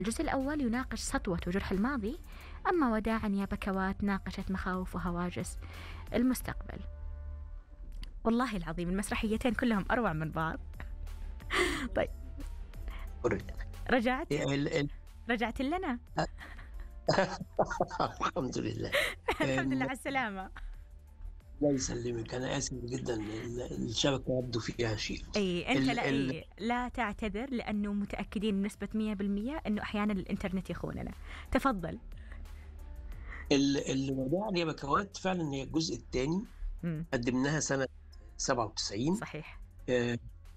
الجزء الأول يناقش سطوة وجرح الماضي أما وداعا يا بكوات ناقشت مخاوف وهواجس المستقبل والله العظيم المسرحيتين كلهم أروع من بعض طيب رجعت ال- ال- رجعت لنا الحمد لله الحمد لله على السلامة الله يسلمك انا اسف جدا ال- الشبكه يبدو فيها شيء اي انت ال- لا ال- أي لا تعتذر لانه متاكدين بنسبه 100% انه احيانا الانترنت يخوننا تفضل ال- الوداع يا بكوات فعلا هي الجزء الثاني مم. قدمناها سنه 97 صحيح آه،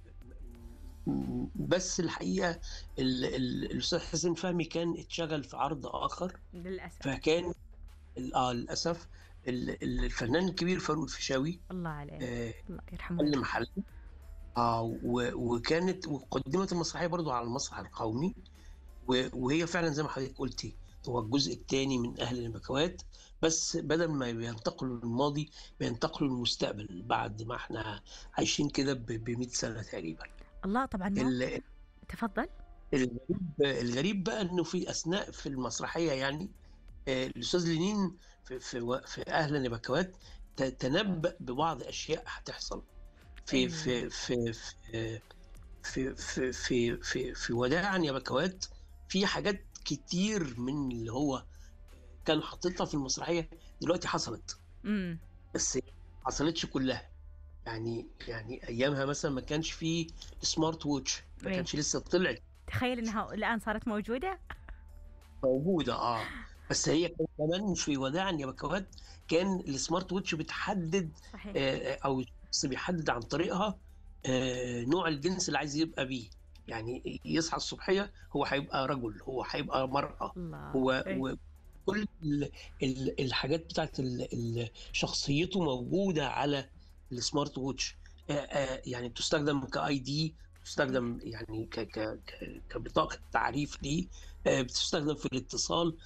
م- بس الحقيقه ال- ال- الاستاذ حسين فهمي كان اتشغل في عرض اخر للاسف فكان ال- اه للاسف ال- ال- الفنان الكبير فاروق الفيشاوي الله عليه آه، الله حل يرحمه محل اه و- وكانت وقدمت المسرحيه برضو على المسرح القومي و- وهي فعلا زي ما حضرتك قلتي هو الجزء الثاني من اهل البكوات بس بدل ما بينتقلوا للماضي بينتقلوا للمستقبل بعد ما احنا عايشين كده ب 100 سنه تقريبا الله طبعا ما ال- تفضل الغريب الغريب بقى انه في اثناء في المسرحيه يعني آه، الاستاذ لينين في في, و- في اهل البكوات ت- تنبأ ببعض اشياء هتحصل في أيوة. في في في في في في في, في وداعا يا بكوات في حاجات كتير من اللي هو كان حاططها في المسرحيه دلوقتي حصلت امم بس ما حصلتش كلها يعني يعني ايامها مثلا ما كانش في سمارت ووتش ما أيوة. كانش لسه طلعت تخيل انها الان صارت موجوده موجوده اه بس هي كان كمان في وداعا يا بكوات كان السمارت ووتش بتحدد صحيح آه، او الشخص بيحدد عن طريقها آه، نوع الجنس اللي عايز يبقى بيه يعني يصحى الصبحيه هو هيبقى رجل هو هيبقى مرأة الله هو إيه. وكل ال- ال- الحاجات بتاعت ال- ال- شخصيته موجوده على السمارت ووتش آه، آه، يعني بتستخدم كاي دي بتستخدم يعني ك ك ك- كبطاقه تعريف ليه آه، بتستخدم في الاتصال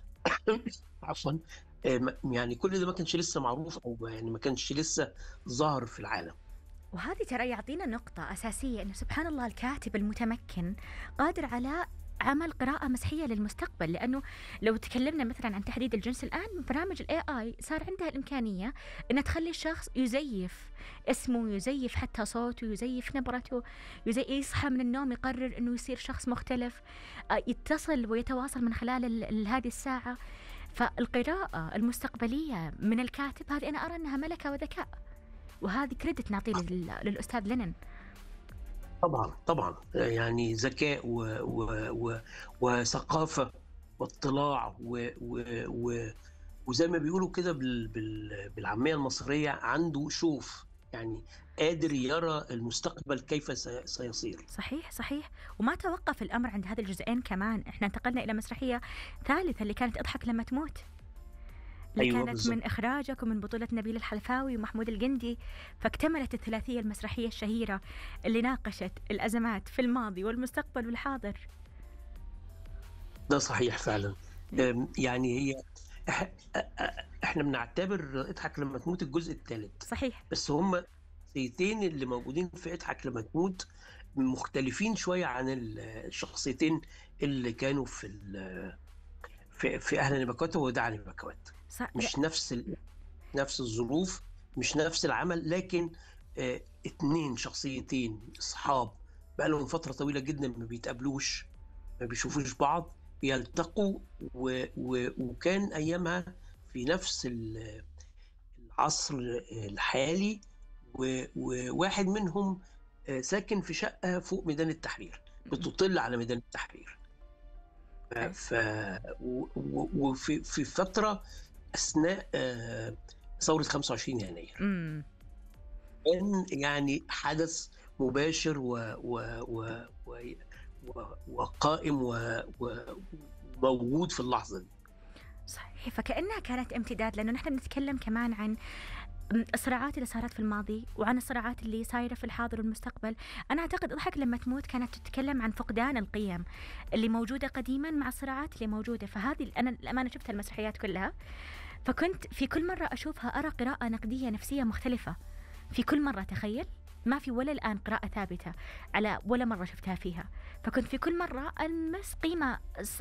عفوا آه، م- يعني كل ده ما كانش لسه معروف او يعني ما كانش لسه ظاهر في العالم وهذه ترى يعطينا نقطة أساسية أنه سبحان الله الكاتب المتمكن قادر على عمل قراءة مسحية للمستقبل لأنه لو تكلمنا مثلا عن تحديد الجنس الآن برامج الاي اي صار عندها الإمكانية أنها تخلي الشخص يزيف اسمه يزيف حتى صوته يزيف نبرته يزي يصحى من النوم يقرر أنه يصير شخص مختلف آه، يتصل ويتواصل من خلال ال- ال- هذه الساعة فالقراءة المستقبلية من الكاتب هذه أنا أرى أنها ملكة وذكاء وهذه كريدت نعطيه لل- للأستاذ لينن طبعا طبعا آه، يعني ذكاء و و و وثقافه واطلاع و و و وزي ما بيقولوا كده بال بال بالعاميه المصريه عنده شوف يعني قادر يرى المستقبل كيف سي- سيصير صحيح صحيح وما توقف الأمر عند هذا الجزئين كمان احنا انتقلنا إلى مسرحية ثالثة اللي كانت اضحك لما تموت اللي أيوة كانت بالضبط. من إخراجك ومن بطولة نبيل الحلفاوي ومحمود الجندي فاكتملت الثلاثية المسرحية الشهيرة اللي ناقشت الأزمات في الماضي والمستقبل والحاضر ده صحيح فعلا آم، يعني هي إح- أ- أ- احنا بنعتبر اضحك لما تموت الجزء الثالث صحيح بس هم الشخصيتين اللي موجودين في اضحك لما تموت مختلفين شويه عن ال- الشخصيتين اللي كانوا في ال- في, في اهل نبكات وداع نبكات صح مش نفس ال... نفس الظروف مش نفس العمل لكن آه اتنين شخصيتين اصحاب بقالهم فتره طويله جدا ما بيتقابلوش ما بيشوفوش بعض بيلتقوا و... و... وكان ايامها في نفس ال- العصر الحالي و... وواحد منهم آه، ساكن في شقه فوق ميدان التحرير بتطل على ميدان التحرير ف... ف... و... و... وفي في فتره اثناء آه، ثوره 25 يناير امم كان يعني حدث مباشر و... و... و... و... و... وقائم و... و... وموجود في اللحظه دي صحيح فكأنها كانت امتداد لأنه نحن بنتكلم كمان عن الصراعات اللي صارت في الماضي وعن الصراعات اللي صايرة في الحاضر والمستقبل أنا أعتقد اضحك لما تموت كانت تتكلم عن فقدان القيم اللي موجودة قديما مع الصراعات اللي موجودة فهذه أنا الأمانة شفت المسرحيات كلها فكنت في كل مرة أشوفها أرى قراءة نقدية نفسية مختلفة في كل مرة تخيل ما في ولا الآن قراءة ثابتة على ولا مرة شفتها فيها فكنت في كل مرة ألمس قيمة